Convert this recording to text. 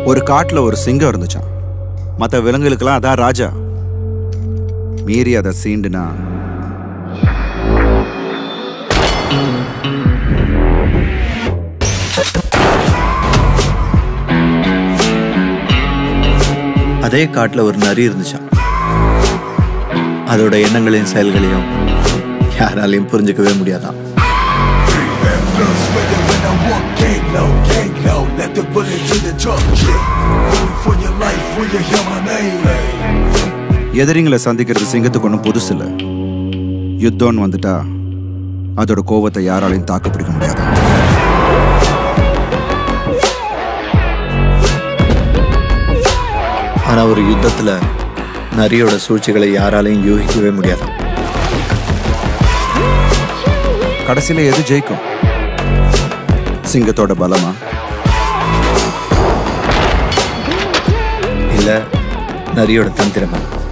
ஒரு காட்டுல ஒரு சிங்கம் இருந்துச்சாம் மற்ற விலங்குகளுக்கெல்லாம் அதான் ராஜா மீறி அதை சீண்டுனா அதே காட்டுல ஒரு நரி இருந்துச்சாம் அதோட எண்ணங்களையும் செயல்களையும் யாராலையும் புரிஞ்சுக்கவே முடியாதாம் Blood sweating when I walk, gang low, gang low. Let the bullet to the truck. Running for your life when you hear my name. எதிரிங்களை சந்திக்கிறது சிங்கத்துக்கு ஒன்றும் புதுசு இல்லை யுத்தம்னு வந்துட்டா அதோட கோவத்தை யாராலையும் தாக்கு பிடிக்க முடியாது ஆனா ஒரு யுத்தத்துல நரியோட சூழ்ச்சிகளை யாராலையும் யூகிக்கவே முடியாதாம் கடைசியில எது ஜெயிக்கும் சிங்கத்தோட பலமா இல்ல நரியோட தந்திரமா